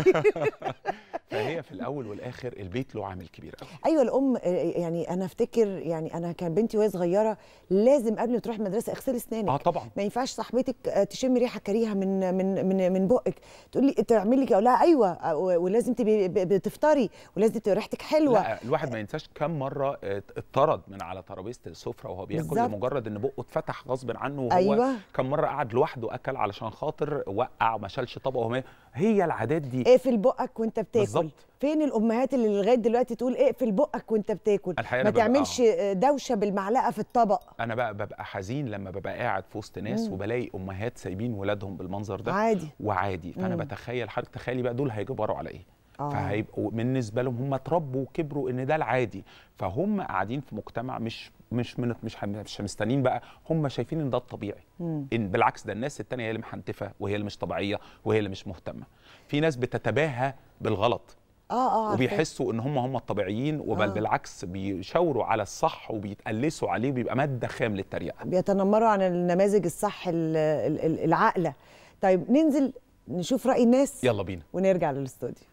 فهي في الاول والاخر البيت له عامل كبير قوي ايوه الام آه، يعني انا افتكر يعني انا كان بنتي وهي صغيره لازم قبل ما تروح المدرسه اغسلي اسنانك اه طبعا ما ينفعش صاحبتك آه، تشم ريحه كريهه من من من من بقك تقول لي تعملي كده اقول لها ايوه آه، ولازم تبقي ب- بتفطري ولازم تبقى ريحتك حلوه لا الواحد ما ينساش كم مره ات- اتطرد من على ترابيزه السفره وهو بياكل بالظبط. لمجرد ان بقه اتفتح غصب عنه وهو أيوة. كم مره قعد لوحده اكل علشان خاطر وقع وما شالش طبقه وهو ما- هي العادات دي اقفل بقك وانت بتاكل بالظبط. فين الامهات اللي لغايه دلوقتي تقول اقفل بقك وانت بتاكل الحقيقة ما أنا ببقى- تعملش آه، دوشه بالمعلقه في الطبق انا بقى ببقى حزين لما ببقى قاعد في وسط ناس وبلاقي امهات سايبين ولادهم بالمنظر ده عادي وعادي فانا مم. بتخيل حضرتك تخيلي بقى دول هيجبروا على ايه آه. فهيبقوا بالنسبه لهم هم اتربوا وكبروا ان ده العادي فهم قاعدين في مجتمع مش مش من مش مش مستنيين بقى هم شايفين ان ده الطبيعي مم. ان بالعكس ده الناس التانية هي اللي محنتفه وهي اللي مش طبيعيه وهي اللي مش مهتمه في ناس بتتباهى بالغلط اه اه عارفة. وبيحسوا ان هم هم الطبيعيين وبل آه. بالعكس بيشاوروا على الصح وبيتقلسوا عليه وبيبقى ماده خام للتريقه بيتنمروا عن النماذج الصح ال- ال- ال- العاقله طيب ننزل نشوف راي الناس يلا بينا ونرجع للاستوديو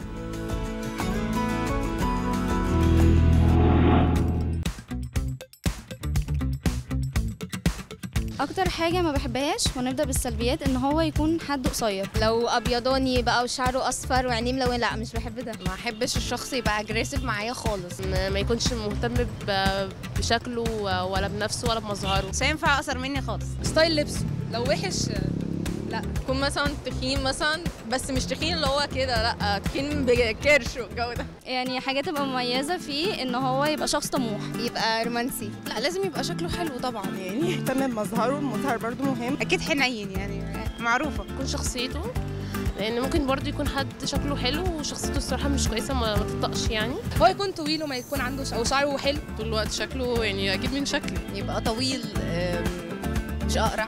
اكتر حاجه ما بحبهاش ونبدا بالسلبيات ان هو يكون حد قصير لو ابيضاني بقى وشعره اصفر وعينيه ملونه لا مش بحب ده ما احبش الشخص يبقى اجريسيف معايا خالص ما ما يكونش مهتم ب- بشكله ولا بنفسه ولا بمظهره مش هينفع اقصر مني خالص ستايل لبسه لو وحش لا يكون مثلا تخين مثلا بس مش تخين اللي هو كده لا تخين بكرش والجو ده يعني حاجه تبقى مميزه فيه ان هو يبقى شخص طموح يبقى رومانسي لا لازم يبقى شكله حلو طبعا يعني يهتم بمظهره المظهر برضو مهم اكيد حنين يعني معروفه يكون شخصيته لان ممكن برضه يكون حد شكله حلو وشخصيته الصراحه مش كويسه ما ما تطقش يعني هو يكون طويل وما يكون عنده ش- او شعره حلو طول الوقت شكله يعني اكيد من شكلي يبقى طويل مش اقرع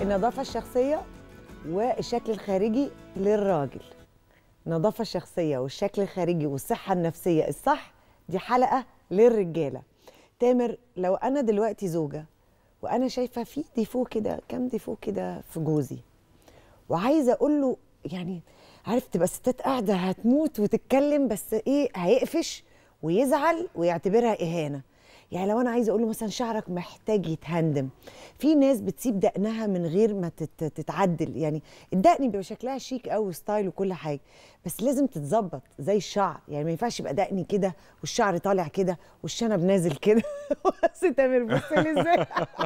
النظافه الشخصيه والشكل الخارجي للراجل النظافه الشخصيه والشكل الخارجي والصحه النفسيه الصح دي حلقه للرجاله تامر لو انا دلوقتي زوجه وانا شايفه في ديفو كده كام ديفو كده في جوزي وعايزه اقول له يعني عارف تبقى الستات قاعده هتموت وتتكلم بس ايه هيقفش ويزعل ويعتبرها اهانه يعني لو انا عايزه اقول له مثلا شعرك محتاج يتهندم في ناس بتسيب دقنها من غير ما تت- تتعدل يعني الدقن بيبقى شكلها شيك قوي ستايل وكل حاجه بس لازم تتظبط زي الشعر يعني ما ينفعش يبقى دقني كده والشعر طالع كده والشنب نازل كده بس تامر بص لي ازاي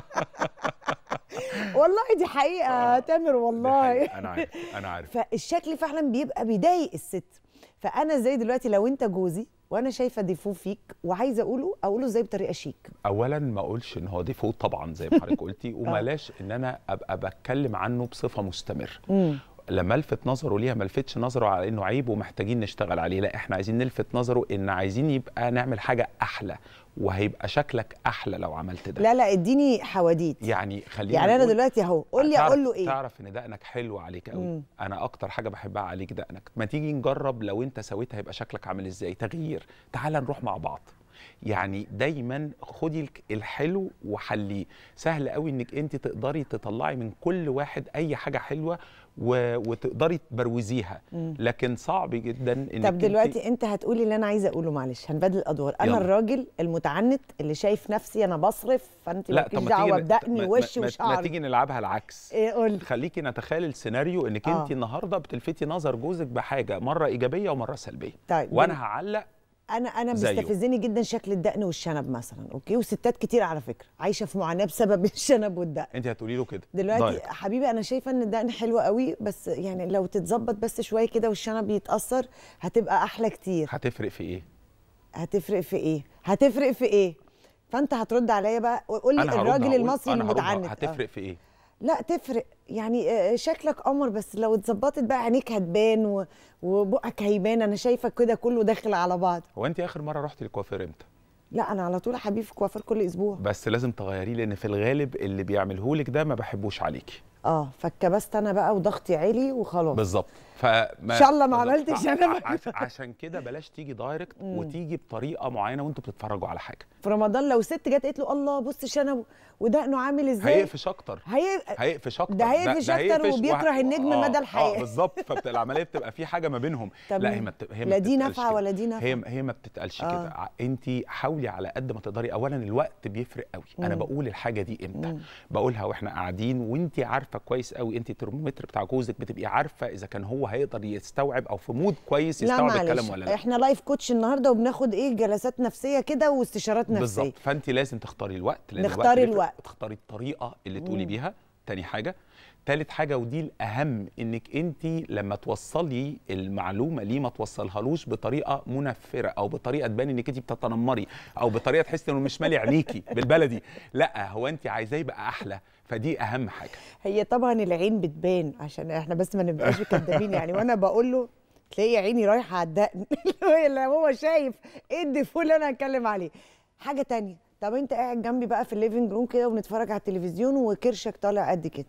والله دي حقيقه تامر والله انا عارف انا عارف فالشكل فعلا بيبقى بيضايق الست فانا زي دلوقتي لو انت جوزي وانا شايفه ديفو فيك وعايزه اقوله اقوله ازاي بطريقه شيك اولا ما اقولش ان هو ديفولت طبعا زي ما حضرتك قلتي وملاش ان انا ابقى بتكلم عنه بصفه مستمر مم. لما الفت نظره ليها ما لفتش نظره على انه عيب ومحتاجين نشتغل عليه لا احنا عايزين نلفت نظره ان عايزين يبقى نعمل حاجه احلى وهيبقى شكلك احلى لو عملت ده لا لا اديني حواديت يعني خلينا يعني انا نقول- دلوقتي اهو قول لي تعرف- اقول له ايه تعرف ان دقنك حلو عليك قوي مم. انا اكتر حاجه بحبها عليك دقنك ما تيجي نجرب لو انت سويتها هيبقى شكلك عامل ازاي تغيير تعال نروح مع بعض يعني دايما خدي الك- الحلو وحليه سهل قوي انك انت تقدري تطلعي من كل واحد اي حاجه حلوه و... وتقدري تبروزيها مم. لكن صعب جدا انك طب دلوقتي انت هتقولي اللي انا عايزه اقوله معلش هنبدل الادوار انا يلا. الراجل المتعنت اللي شايف نفسي انا بصرف فانت لا مالكيش طب ما دعوه تيجي ن- بدقني ما- ووشي ما- ما وشعري تيجي نلعبها العكس ايه قول خليكي نتخيل السيناريو انك آه. انت النهارده بتلفتي نظر جوزك بحاجه مره ايجابيه ومره سلبيه طيب وانا هعلق انا انا زيه. بيستفزني جدا شكل الدقن والشنب مثلا اوكي وستات كتير على فكره عايشه في معاناه بسبب الشنب والدقن انت هتقولي له كده دلوقتي دايركت. حبيبي انا شايفه ان الدقن حلو قوي بس يعني لو تتظبط بس شويه كده والشنب يتاثر هتبقى احلى كتير هتفرق في ايه هتفرق في ايه هتفرق في ايه فانت هترد عليا بقى قول لي أنا هرد الراجل هقول- المصري أنا هرد المتعنت آه. هتفرق في ايه لا تفرق يعني آه، شكلك قمر بس لو اتظبطت بقى عينيك هتبان و- وبقك هيبان انا شايفه كده كله داخل على بعض هو انت اخر مره رحتي للكوافير امتى لا انا على طول يا حبيبي في كوافير كل اسبوع بس لازم تغيريه لان في الغالب اللي بيعمله لك ده ما بحبوش عليكي اه فاتكبست انا بقى وضغطي عالي وخلاص بالظبط فما إن شاء الله ما بالظبط. عملتش ع- أنا ع- عش- عشان كده بلاش تيجي دايركت مم. وتيجي بطريقه معينه وانتوا بتتفرجوا على حاجه في رمضان لو ست جت قالت له الله بص شنبه ودقنه عامل ازاي هيقفش اكتر هي... هيقفش اكتر ده هيقفش أكتر وبيكره وه- النجم آه، مدى الحياة. اه بالظبط فالعمليه بتبقى في حاجه ما بينهم طب لا هي ما بت... هي ما لا دي بتتقالش نافعه كده. ولا دي نافعه هي هي ما بتتقالش آه. كده انت حاولي على قد ما تقدري اولا الوقت بيفرق قوي انا مم. بقول الحاجه دي امتى مم. بقولها واحنا قاعدين وانت عارفه كويس قوي انت الترمومتر بتاع جوزك بتبقي عارفه اذا كان هو هيقدر يستوعب او في مود كويس لا يستوعب معلش الكلام ولا لا احنا لايف كوتش النهارده وبناخد ايه جلسات نفسيه كده واستشارات نفسيه بالظبط فانت لازم تختاري الوقت لان نختار بيفرق. الوقت. تختاري الطريقه اللي تقولي مم. بيها تاني حاجه تالت حاجه ودي الاهم انك انت لما توصلي المعلومه ليه ما توصلهالوش بطريقه منفره او بطريقه تبان انك انت بتتنمري او بطريقه تحسي انه مش مالي عينيكي بالبلدي لا هو انت عايزاه يبقى احلى فدي اهم حاجه هي طبعا العين بتبان عشان احنا بس ما نبقاش كدابين يعني وانا بقول له تلاقي عيني رايحه على الدقن اللي هو شايف ايه الديفو اللي انا هتكلم عليه حاجه تانية طب انت قاعد جنبي بقى في الليفنج روم كده وبنتفرج على التلفزيون وكرشك طالع قد كده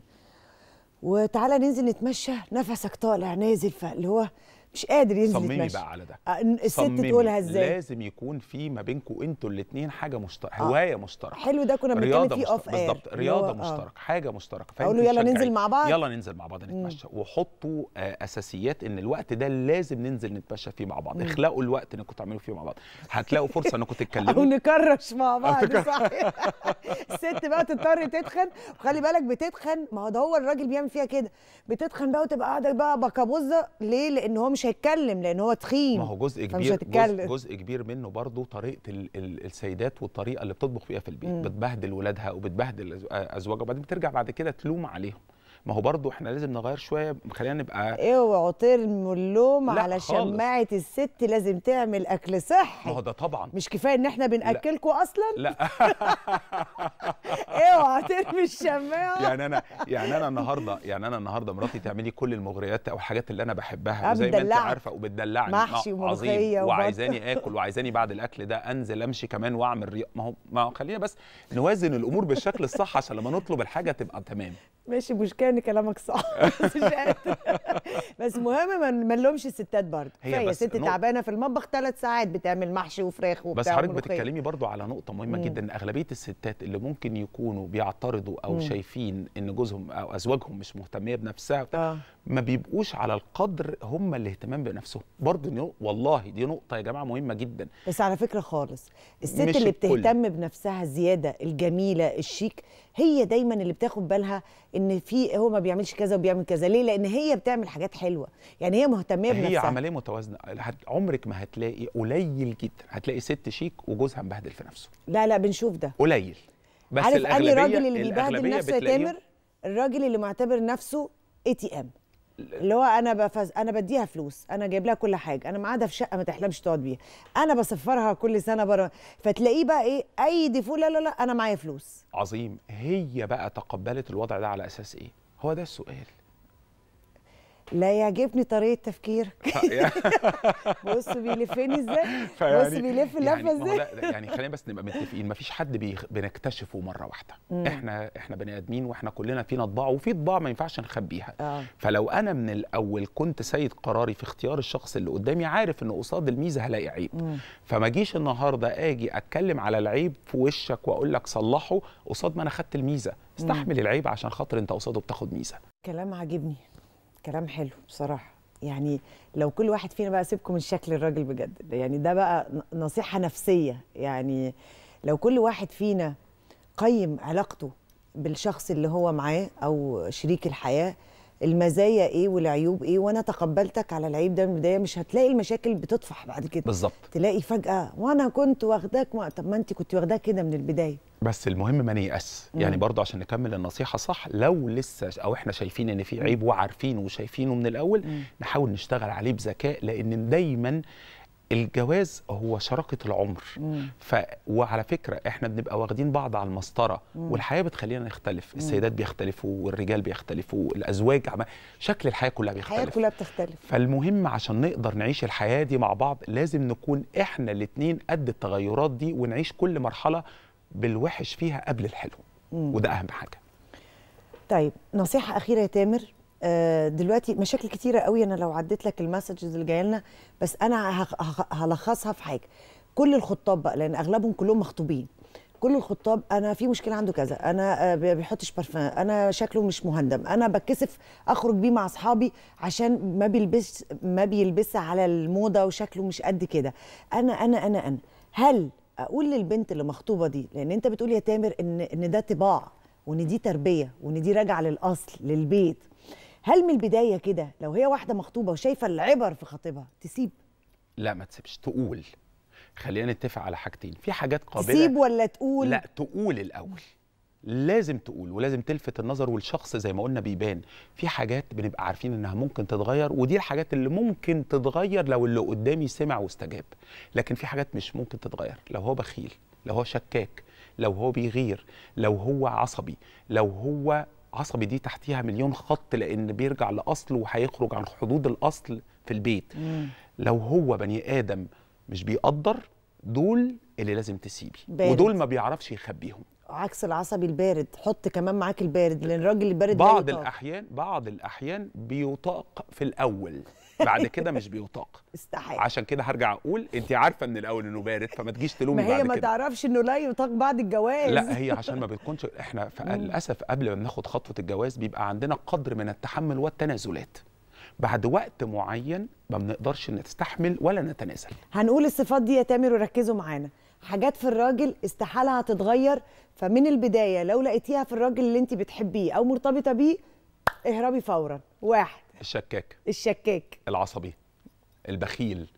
وتعالى ننزل نتمشى نفسك طالع نازل فاللي هو مش قادر ينزل صممي يتمشى بقى على ده آه، الست صممي. تقولها ازاي لازم يكون في ما بينكم انتوا الاثنين حاجه مشتركه هوايه مشتركه حلو ده كنا بنتكلم رياضه فيه مشتركة. اوف اير بالظبط رياضه مشتركه حاجه مشتركه فأنت أقول له يلا تشجعي. ننزل مع بعض؟ يلا ننزل مع بعض نتمشى وحطوا آه، اساسيات ان الوقت ده لازم ننزل نتمشى فيه مع بعض مم. اخلقوا الوقت انكم تعملوا فيه مع بعض هتلاقوا فرصه انكم او تتكلموا نكرش مع بعض نكرش. صحيح الست بقى تضطر تتخن وخلي بالك بتتخن ما هو ده هو الراجل بيعمل فيها كده بتتخن بقى وتبقى قاعده بقى بكابوزه ليه لان هو مش هيتكلم لان هو تخين ما هو جزء فمش كبير جزء, هتتكلم جزء كبير منه برضو طريقه ال ال السيدات والطريقه اللي بتطبخ فيها في البيت مم. بتبهدل ولادها وبتبهدل أز- ازواجها وبعدين بترجع بعد كده تلوم عليهم ما هو برضو احنا لازم نغير شويه خلينا نبقى اوعوا ترموا اللوم لا على خالص. شماعه الست لازم تعمل اكل صحي ما هو ده طبعا مش كفايه ان احنا بناكلكم اصلا لا اوعى ترمي الشماعه يعني انا يعني انا النهارده يعني انا النهارده مراتي تعمل لي كل المغريات او الحاجات اللي انا بحبها آه، وزي ما انت بتدلعك. عارفه وبتدلعني محشي ما- وملوخية عظيم وبط. وعايزاني اكل وعايزاني بعد الاكل ده انزل امشي كمان واعمل رياضه ما هو ما هو خلينا بس نوازن الامور بالشكل الصح عشان لما نطلب الحاجه تبقى تمام ماشي مشكله ان كلامك صح بس مش قادرة. بس مهم ما ما نلومش الستات برضه هي كفايه بس ست نقطة- تعبانه في المطبخ ثلاث ساعات بتعمل محشي وفراخ وبتاع بس حضرتك وملوخية. بتتكلمي برضو على نقطة مهمة مم. جدا ان اغلبية الستات اللي ممكن يكونوا بيعترضوا او مم. شايفين ان جوزهم او ازواجهم مش مهتمية بنفسها وبتاع، آه. ما بيبقوش على القدر هم الاهتمام بنفسهم برضو دي نق- والله دي نقطة يا جماعة مهمة جدا بس على فكره خالص الست مش اللي الكل. بتهتم بنفسها زياده الجميله الشيك هي دايما اللي بتاخد بالها ان في هو ما بيعملش كذا وبيعمل كذا ليه لان هي بتعمل حاجات حلوه يعني هي مهتميه بنفسها هي عملية متوازنة هت- عمرك ما هتلاقي قليل جدا هتلاقي ست شيك وجوزها مبهدل في نفسه لا لا بنشوف ده قليل بس عارف انهي الأغلبية راجل اللي بيبهدل الأغلبية نفسه يا بتلاقيهم- تامر الراجل اللي معتبر نفسه اي تي ام اللي هو انا بفز... انا بديها فلوس انا جايب لها كل حاجه انا معادها في شقه ما تحلمش تقعد بيها انا بسفرها كل سنه بره فتلاقيه بقى ايه اي ديفو لا لا لا انا معايا فلوس عظيم هي بقى تقبلت الوضع ده على اساس ايه هو ده السؤال لا يعجبني طريقه تفكيرك بص بيلفني ازاي بص بيلف اللفه يعني ما هو ازاي ده ده يعني خلينا بس نبقى متفقين مفيش حد بيخ... بنكتشفه مره واحده مم. احنا احنا بني ادمين واحنا كلنا فينا طباع وفي طباع ما ينفعش نخبيها اه فلو انا من الاول كنت سيد قراري في اختيار الشخص اللي قدامي عارف ان قصاد الميزه هلاقي عيب مم. فما جيش النهارده اجي اتكلم على العيب في وشك واقول لك صلحه قصاد ما انا خدت الميزه استحمل العيب عشان خاطر انت قصاده بتاخد ميزه كلام عاجبني كلام حلو بصراحه يعني لو كل واحد فينا بقى سيبكم من شكل الراجل بجد يعني ده بقى ن- نصيحه نفسيه يعني لو كل واحد فينا قيم علاقته بالشخص اللي هو معاه او شريك الحياه المزايا ايه والعيوب ايه وانا تقبلتك على العيب ده من البدايه مش هتلاقي المشاكل بتطفح بعد كده بالظبط تلاقي فجاه وانا كنت واخداك ما طب ما انت كنت واخداه كده من البدايه بس المهم ما نيأس مم. يعني برضه عشان نكمل النصيحة صح لو لسه او احنا شايفين ان في عيب وعارفينه وشايفينه من الاول مم. نحاول نشتغل عليه بذكاء لان دايما الجواز هو شراكة العمر مم. ف وعلى فكرة احنا بنبقى واخدين بعض على المسطرة مم. والحياة بتخلينا نختلف مم. السيدات بيختلفوا والرجال بيختلفوا الازواج عم... شكل الحياة كلها الحياه بيختلف كلها بتختلف فالمهم عشان نقدر نعيش الحياة دي مع بعض لازم نكون احنا الاتنين قد التغيرات دي ونعيش كل مرحلة بالوحش فيها قبل الحلو مم. وده أهم حاجة طيب نصيحة أخيرة يا تامر آه، دلوقتي مشاكل كتيرة قوي أنا لو عديت لك المسجز اللي جاية لنا بس أنا هخ- هخ- هلخصها في حاجة كل الخطاب بقى لأن أغلبهم كلهم مخطوبين كل الخطاب انا في مشكله عنده كذا انا آه، ما بيحطش برفان انا شكله مش مهندم انا بتكسف اخرج بيه مع اصحابي عشان ما بيلبس ما بيلبسها على الموضه وشكله مش قد كده انا انا انا انا هل اقول للبنت اللي مخطوبه دي لان انت بتقول يا تامر ان ان ده طباع وان دي تربيه وان دي راجعه للاصل للبيت هل من البدايه كده لو هي واحده مخطوبه وشايفه العبر في خطيبها تسيب لا ما تسيبش تقول خلينا نتفق على حاجتين في حاجات قابلة تسيب ولا تقول لا تقول الأول لازم تقول ولازم تلفت النظر والشخص زي ما قلنا بيبان في حاجات بنبقى عارفين انها ممكن تتغير ودي الحاجات اللي ممكن تتغير لو اللي قدامي سمع واستجاب لكن في حاجات مش ممكن تتغير لو هو بخيل لو هو شكاك لو هو بيغير لو هو عصبي لو هو عصبي دي تحتيها مليون خط لان بيرجع لاصله وهيخرج عن حدود الاصل في البيت لو هو بني ادم مش بيقدر دول اللي لازم تسيبي بارد. ودول ما بيعرفش يخبيهم عكس العصبي البارد حط كمان معاك البارد لان الراجل البارد لا بعض يطاق. الاحيان بعض الاحيان بيطاق في الاول بعد كده مش بيطاق استحاله عشان كده هرجع اقول انت عارفه من الاول انه بارد فما تجيش ما تلومي هي بعد ما كده تعرفش انه لا يطاق بعد الجواز لا هي عشان ما بتكونش احنا ف- مم. للاسف قبل ما بناخد خطوه الجواز بيبقى عندنا قدر من التحمل والتنازلات بعد وقت معين ما بنقدرش نستحمل ولا نتنازل هنقول الصفات دي يا تامر وركزوا معانا حاجات في الراجل استحالة هتتغير فمن البداية لو لقيتيها في الراجل اللي انت بتحبيه او مرتبطة بيه اهربي فورا واحد الشكاك الشكاك العصبي البخيل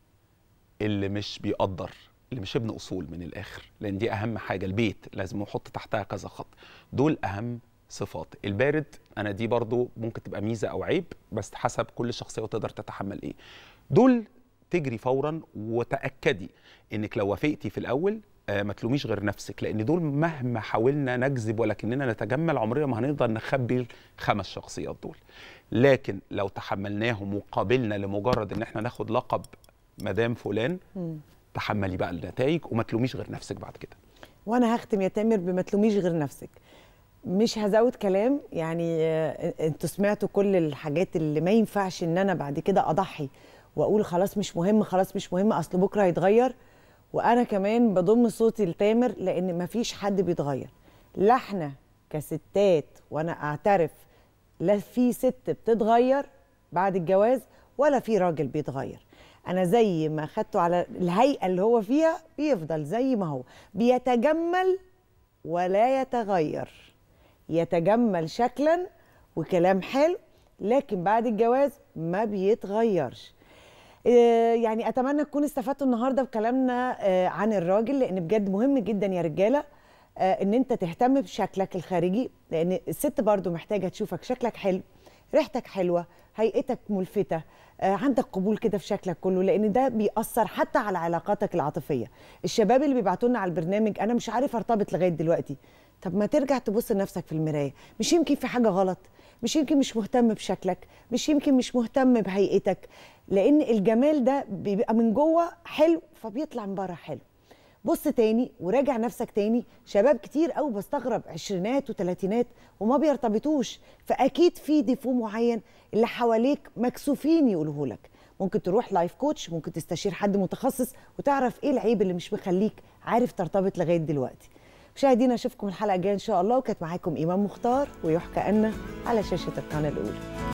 اللي مش بيقدر اللي مش ابن اصول من الاخر لان دي اهم حاجه البيت لازم نحط تحتها كذا خط دول اهم صفات البارد انا دي برضو ممكن تبقى ميزه او عيب بس حسب كل شخصيه وتقدر تتحمل ايه دول تجري فورا وتاكدي انك لو وافقتي في الاول آه، ما تلوميش غير نفسك لان دول مهما حاولنا نكذب ولكننا نتجمل عمرنا ما هنقدر نخبي الخمس شخصيات دول لكن لو تحملناهم وقابلنا لمجرد ان احنا ناخد لقب مدام فلان تحملي بقى النتائج وما تلوميش غير نفسك بعد كده وانا هختم يا تامر بما تلوميش غير نفسك مش هزود كلام يعني آه، انتوا سمعتوا كل الحاجات اللي ما ينفعش ان انا بعد كده اضحي واقول خلاص مش مهم خلاص مش مهم اصل بكره هيتغير وانا كمان بضم صوتي لتامر لان مفيش حد بيتغير لا احنا كستات وانا اعترف لا في ست بتتغير بعد الجواز ولا في راجل بيتغير انا زي ما خدته على الهيئه اللي هو فيها بيفضل زي ما هو بيتجمل ولا يتغير يتجمل شكلا وكلام حلو لكن بعد الجواز ما بيتغيرش آه، يعني اتمنى تكونوا استفدتوا النهارده بكلامنا آه، عن الراجل لان بجد مهم جدا يا رجاله آه، ان انت تهتم بشكلك الخارجي لان الست برضو محتاجه تشوفك شكلك حلو ريحتك حلوه هيئتك ملفته آه، عندك قبول كده في شكلك كله لان ده بيأثر حتى على علاقاتك العاطفيه الشباب اللي بيبعتوا لنا على البرنامج انا مش عارف ارتبط لغايه دلوقتي طب ما ترجع تبص لنفسك في المرايه مش يمكن في حاجه غلط مش يمكن مش مهتم بشكلك مش يمكن مش مهتم بهيئتك لان الجمال ده بيبقى من جوه حلو فبيطلع من بره حلو بص تاني وراجع نفسك تاني شباب كتير قوي بستغرب عشرينات وتلاتينات وما بيرتبطوش فاكيد في ديفو معين اللي حواليك مكسوفين يقولوه لك ممكن تروح لايف كوتش ممكن تستشير حد متخصص وتعرف ايه العيب اللي مش مخليك عارف ترتبط لغايه دلوقتي مشاهدينا اشوفكم الحلقه الجايه ان شاء الله وكانت معاكم ايمان مختار ويحكى أن على شاشه القناه الاولى